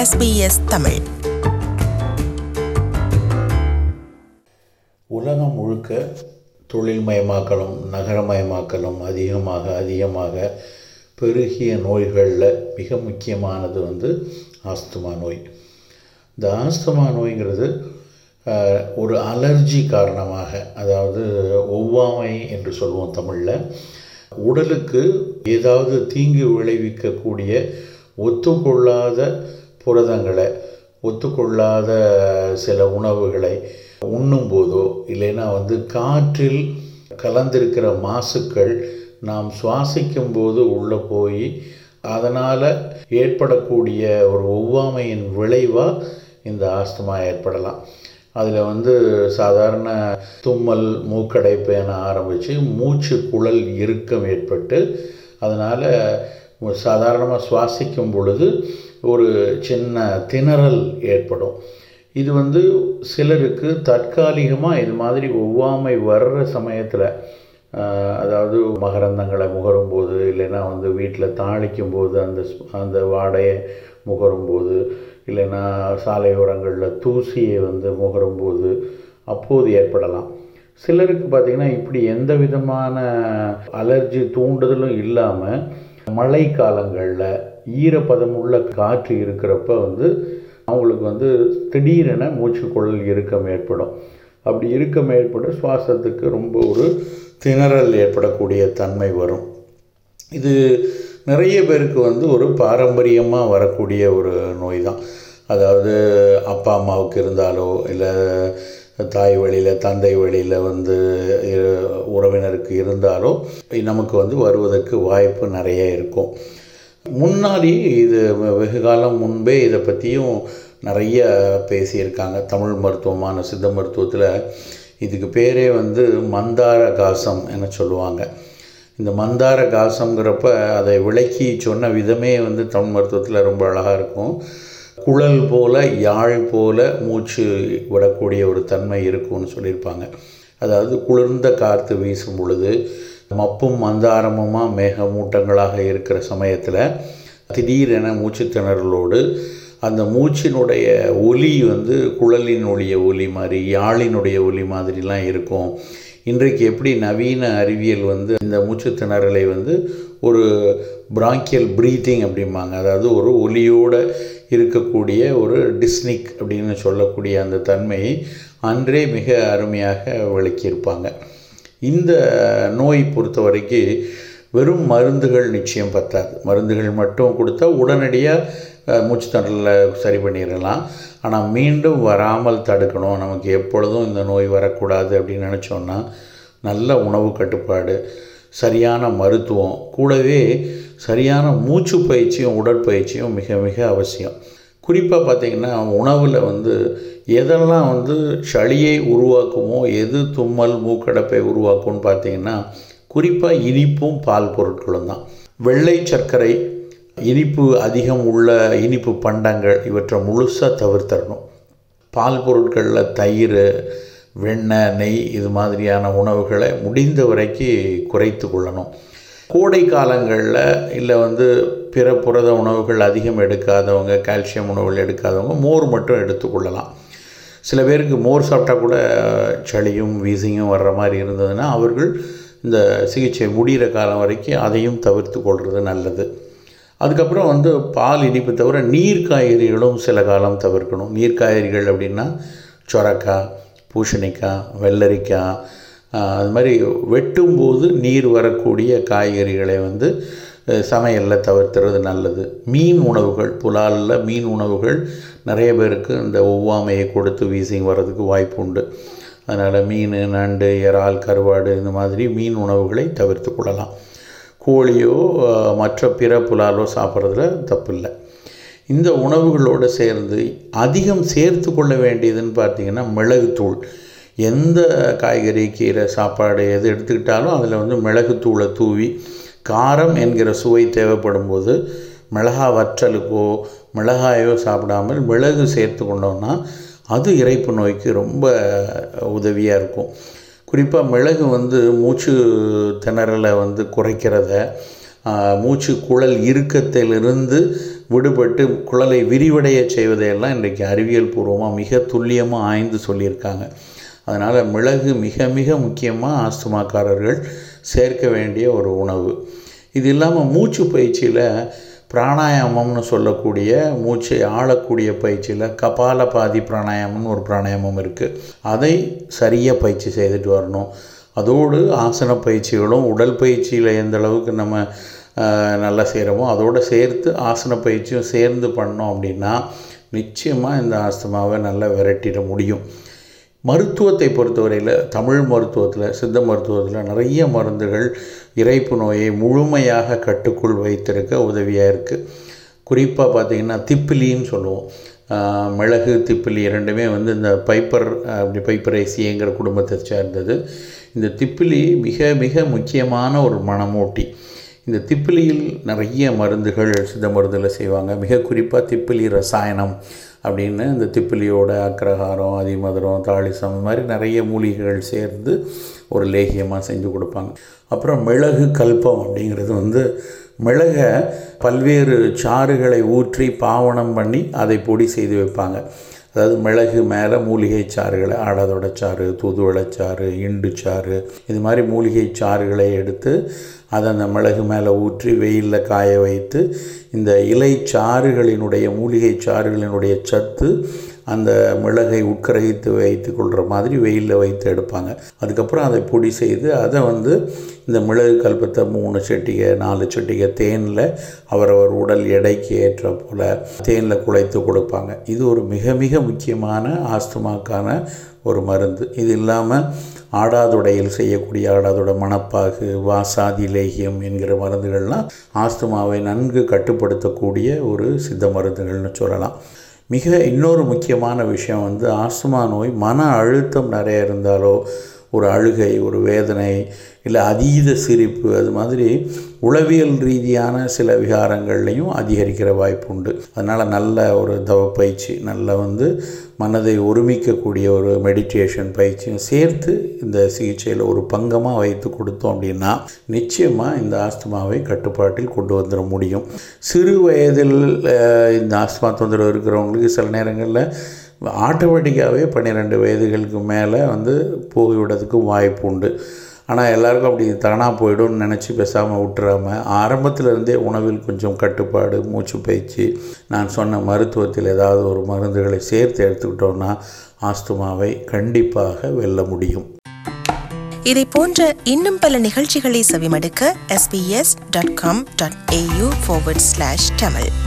SBS Tamil உலகம் முழுக்க தொழில்மயமாக்கலும் நகரமயமாக்கலும் அதிகமாக அதிகமாக பெருகிய நோய்களில் மிக முக்கியமானது வந்து ஆஸ்துமா நோய் இந்த ஆஸ்துமா நோய்ங்கிறது அஹ், ஒரு அலர்ஜி காரணமாக அதாவது ஒவ்வாமை என்று சொல்லுவோம் தமிழில் உடலுக்கு ஏதாவது தீங்கு விளைவிக்கக்கூடிய ஒத்துக்கொள்ளாத புரதங்களை ஒத்துக்கொள்ளாத சில உணவுகளை உண்ணும்போதோ இல்லைன்னா வந்து காற்றில் கலந்திருக்கிற மாசுக்கள் நாம் சுவாசிக்கும் போது உள்ளே போய் அதனால் ஏற்படக்கூடிய ஒரு ஒவ்வாமையின் விளைவாக இந்த ஆஸ்துமா ஏற்படலாம் அதில் வந்து சாதாரண தும்மல் மூக்கடைப்பு என ஆரம்பித்து மூச்சு குழல் இறுக்கம் ஏற்பட்டு அதனால் சாதாரணமாக சுவாசிக்கும் பொழுது ஒரு சின்ன திணறல் ஏற்படும் இது வந்து சிலருக்கு தற்காலிகமாக இது மாதிரி ஒவ்வாமை வர்ற சமயத்தில் அதாவது மகரந்தங்களை முகரும்போது இல்லைன்னா வந்து வீட்டில் தாளிக்கும் போது அந்த ஸ்- அந்த வாடையை முகரும்போது இல்லைன்னா சாலையோரங்களில் தூசியை வந்து முகரும்போது அப்போது ஏற்படலாம் சிலருக்கு பார்த்திங்கன்னா இப்படி எந்த விதமான அலர்ஜி தூண்டுதலும் இல்லாமல் மழை காலங்களில் ஈரப்பதமுள்ள காற்று இருக்கிறப்ப வந்து அவங்களுக்கு வந்து திடீரென மூச்சுக்குழல் இறுக்கம் ஏற்படும் அப்படி இறுக்கம் ஏற்பட சுவாசத்துக்கு ரொம்ப ஒரு திணறல் ஏற்படக்கூடிய தன்மை வரும் இது நிறைய பேருக்கு வந்து ஒரு பாரம்பரியமாக வரக்கூடிய ஒரு நோய் தான் அதாவது அப்பா அம்மாவுக்கு இருந்தாலோ இல்லை தாய் வழியில் தந்தை வழியில் வந்து இரு- உறவினருக்கு இருந்தாலோ நமக்கு வந்து வருவதற்கு வாய்ப்பு நிறைய இருக்கும் முன்னாடி இது வெகு காலம் முன்பே இதை பற்றியும் நிறைய பேசியிருக்காங்க தமிழ் மருத்துவமான சித்த மருத்துவத்தில் இதுக்கு பேரே வந்து மந்தார காசம் என சொல்லுவாங்க இந்த மந்தார காசம்ங்கிறப்ப அதை விளக்கி சொன்ன விதமே வந்து தமிழ் மருத்துவத்தில் ரொம்ப அழகாக இருக்கும் குழல் போல யாழ் போல மூச்சு விடக்கூடிய ஒரு தன்மை இருக்கும்னு சொல்லியிருப்பாங்க அதாவது குளிர்ந்த காற்று வீசும் பொழுது மப்பும் மந்தாரமுமாக மேகமூட்டங்களாக இருக்கிற சமயத்தில் திடீரென மூச்சு திணறலோடு அந்த மூச்சினுடைய ஒலி வந்து குழலினுடைய ஒலி மாதிரி யாழினுடைய ஒலி மாதிரிலாம் இருக்கும் இன்றைக்கு எப்படி நவீன அறிவியல் வந்து இந்த மூச்சு திணறலை வந்து ஒரு பிராங்கியல் ப்ரீத்திங் அப்படிம்பாங்க அதாவது ஒரு ஒலியோடு இருக்கக்கூடிய ஒரு டிஸ்னிக் அப்படின்னு சொல்லக்கூடிய அந்த தன்மையை அன்றே மிக அருமையாக விளக்கியிருப்பாங்க இந்த நோய் பொறுத்த வரைக்கும் வெறும் மருந்துகள் நிச்சயம் பத்தாது மருந்துகள் மட்டும் கொடுத்தா உடனடியாக மூச்சு திணறலில் சரி பண்ணிடலாம் ஆனால் மீண்டும் வராமல் தடுக்கணும் நமக்கு எப்பொழுதும் இந்த நோய் வரக்கூடாது அப்படின்னு நினச்சோன்னா நல்ல உணவு கட்டுப்பாடு சரியான மருத்துவம் கூடவே சரியான மூச்சு பயிற்சியும் உடற்பயிற்சியும் மிக மிக அவசியம் குறிப்பாக பார்த்திங்கன்னா உணவில் வந்து எதெல்லாம் வந்து சளியை உருவாக்குமோ எது தும்மல் மூக்கடைப்பை உருவாக்கும்னு பார்த்தீங்கன்னா குறிப்பாக இனிப்பும் பால் பொருட்களும் தான் வெள்ளை சர்க்கரை இனிப்பு அதிகம் உள்ள இனிப்பு பண்டங்கள் இவற்றை முழுசாக தவிர்த்தரணும் பால் பொருட்களில் தயிர் வெண்ணெய் நெய் இது மாதிரியான உணவுகளை முடிந்த வரைக்கும் குறைத்து கொள்ளணும் கோடை காலங்களில் இல்லை வந்து பிற புரத உணவுகள் அதிகம் எடுக்காதவங்க கால்சியம் உணவுகள் எடுக்காதவங்க மோர் மட்டும் எடுத்துக்கொள்ளலாம் சில பேருக்கு மோர் சாப்பிட்டா கூட சளியும் வீசிங்கும் வர்ற மாதிரி இருந்ததுன்னா அவர்கள் இந்த சிகிச்சை முடிகிற காலம் வரைக்கும் அதையும் தவிர்த்து கொள்வது நல்லது அதுக்கப்புறம் வந்து பால் இனிப்பு தவிர நீர் காய்கறிகளும் சில காலம் தவிர்க்கணும் நீர் காய்கறிகள் அப்படின்னா சொரக்காய் பூசணிக்காய் வெள்ளரிக்காய் ஆஹ், அது மாதிரி வெட்டும்போது நீர் வரக்கூடிய காய்கறிகளை வந்து அஹ், சமையலில் தவிர்த்துறது நல்லது மீன் உணவுகள் புலாலில் மீன் உணவுகள் நிறைய பேருக்கு இந்த ஒவ்வாமையை கொடுத்து வீசிங் வர்றதுக்கு வாய்ப்பு உண்டு அதனால் மீன் நண்டு இறால் கருவாடு இந்த மாதிரி மீன் உணவுகளை தவிர்த்து கொள்ளலாம் கோழியோ அஹ், மற்ற பிற புலாலோ சாப்பிட்றதுல தப்பில்லை இந்த உணவுகளோடு சேர்ந்து அதிகம் சேர்த்து கொள்ள வேண்டியதுன்னு பார்த்தீங்கன்னா மிளகுத்தூள் எந்த காய்கறி கீரை சாப்பாடு எது எடுத்துக்கிட்டாலும் அதில் வந்து மிளகுத்தூளை தூவி காரம் என்கிற சுவை தேவைப்படும் போது மிளகா வற்றலுக்கோ மிளகாயோ சாப்பிடாமல் மிளகு சேர்த்து கொண்டோம்னா அது இறைப்பு நோய்க்கு ரொம்ப உதவியாக இருக்கும் குறிப்பாக மிளகு வந்து மூச்சு திணறலை வந்து குறைக்கிறத ஆஹ், மூச்சு குழல் இறுக்கத்திலிருந்து விடுபட்டு குழலை விரிவடைய செய்வதையெல்லாம் இன்றைக்கு அறிவியல் பூர்வமாக மிக துல்லியமாக ஆய்ந்து சொல்லியிருக்காங்க அதனால் மிளகு மிக மிக முக்கியமாக ஆஸ்துமாக்காரர்கள் சேர்க்க வேண்டிய ஒரு உணவு இது இல்லாமல் மூச்சு பயிற்சியில் பிராணாயாமம்னு சொல்லக்கூடிய மூச்சை ஆளக்கூடிய பயிற்சியில் கபால பாதி பிராணாயாமம்னு ஒரு பிராணாயாமம் இருக்குது அதை சரியாக பயிற்சி செய்துட்டு வரணும் அதோடு ஆசன பயிற்சிகளும் உடல் பயிற்சியில் எந்த அளவுக்கு நம்ம நல்லா செய்கிறோமோ அதோடு சேர்த்து ஆசன பயிற்சியும் சேர்ந்து பண்ணோம் அப்படின்னா நிச்சயமாக இந்த ஆஸ்துமாவை நல்லா விரட்டிட முடியும் மருத்துவத்தை பொறுத்தவரையில் தமிழ் மருத்துவத்தில் சித்த மருத்துவத்தில் நிறைய மருந்துகள் இறைப்பு நோயை முழுமையாக கட்டுக்குள் வைத்திருக்க உதவியாக இருக்குது குறிப்பாக பார்த்திங்கன்னா திப்பிலின்னு சொல்லுவோம் மிளகு திப்பிலி இரண்டுமே வந்து இந்த பைப்பர் அப்படி பைப்பரைசியங்கிற குடும்பத்தை சேர்ந்தது இந்த திப்பிலி மிக மிக முக்கியமான ஒரு மணமூட்டி இந்த திப்பிலியில் நிறைய மருந்துகள் சித்த மருந்தில் செய்வாங்க மிக குறிப்பாக திப்பிலி ரசாயனம் அப்படின்னு இந்த திப்பிலியோட அக்ரஹாரம் அதிமதுரம் தாளிசம் இந்த மாதிரி நிறைய மூலிகைகள் சேர்ந்து ஒரு லேகியமாக செஞ்சு கொடுப்பாங்க அப்புறம் மிளகு கல்பம் அப்படிங்கிறது வந்து மிளகை பல்வேறு சாறுகளை ஊற்றி பாவனம் பண்ணி அதை பொடி செய்து வைப்பாங்க அதாவது மிளகு மேலே மூலிகை சாறுகளை ஆடாதோட சாறு தூதுவளைச்சாறு இண்டு சாறு இது மாதிரி மூலிகை சாறுகளை எடுத்து அதை அந்த மிளகு மேலே ஊற்றி வெயிலில் காய வைத்து இந்த இலை சாறுகளினுடைய மூலிகை சாறுகளினுடைய சத்து அந்த மிளகை உட்கரைத்து வைத்து கொள்கிற மாதிரி வெயிலில் வைத்து எடுப்பாங்க அதுக்கப்புறம் அதை பொடி செய்து அதை வந்து இந்த மிளகு கல்பத்தை மூணு செட்டிகை நாலு செட்டிகை தேனில் அவரவர் உடல் எடைக்கு ஏற்ற போல் தேனில் குழைத்து கொடுப்பாங்க இது ஒரு மிக மிக முக்கியமான ஆஸ்துமாக்கான ஒரு மருந்து இது இல்லாமல் ஆடாதுடையில் செய்யக்கூடிய ஆடாதுட மணப்பாகு வாசாதி லேகியம் என்கிற மருந்துகள்லாம் ஆஸ்துமாவை நன்கு கட்டுப்படுத்தக்கூடிய ஒரு சித்த மருந்துகள்னு சொல்லலாம் மிக இன்னொரு முக்கியமான விஷயம் வந்து ஆஸ்துமா நோய் மன அழுத்தம் நிறைய இருந்தாலோ ஒரு அழுகை ஒரு வேதனை இல்லை அதீத சிரிப்பு அது மாதிரி உளவியல் ரீதியான சில விகாரங்கள்லையும் அதிகரிக்கிற வாய்ப்பு உண்டு அதனால் நல்ல ஒரு தவ பயிற்சி நல்ல வந்து மனதை ஒருமிக்கக்கூடிய ஒரு மெடிடேஷன் பயிற்சியும் சேர்த்து இந்த சிகிச்சையில் ஒரு பங்கமாக வைத்து கொடுத்தோம் அப்படின்னா நிச்சயமாக இந்த ஆஸ்துமாவை கட்டுப்பாட்டில் கொண்டு வந்துட முடியும் சிறு வயதில் இந்த ஆஸ்துமா தொந்தரவு இருக்கிறவங்களுக்கு சில நேரங்களில் ஆட்டோமேட்டிக்காகவே பன்னிரெண்டு வயதுகளுக்கு மேலே வந்து போய்விடுறதுக்கு வாய்ப்பு உண்டு ஆனால் எல்லாருக்கும் அப்படி தானாக போய்டும்னு நினச்சி பேசாமல் விட்டுறாம ஆரம்பத்திலேருந்தே உணவில் கொஞ்சம் கட்டுப்பாடு மூச்சு பயிற்சி நான் சொன்ன மருத்துவத்தில் ஏதாவது ஒரு மருந்துகளை சேர்த்து எடுத்துக்கிட்டோன்னா ஆஸ்துமாவை கண்டிப்பாக வெல்ல முடியும் இதை போன்ற இன்னும் பல நிகழ்ச்சிகளை செவிமடுக்க sbs.com.au forward slash tamil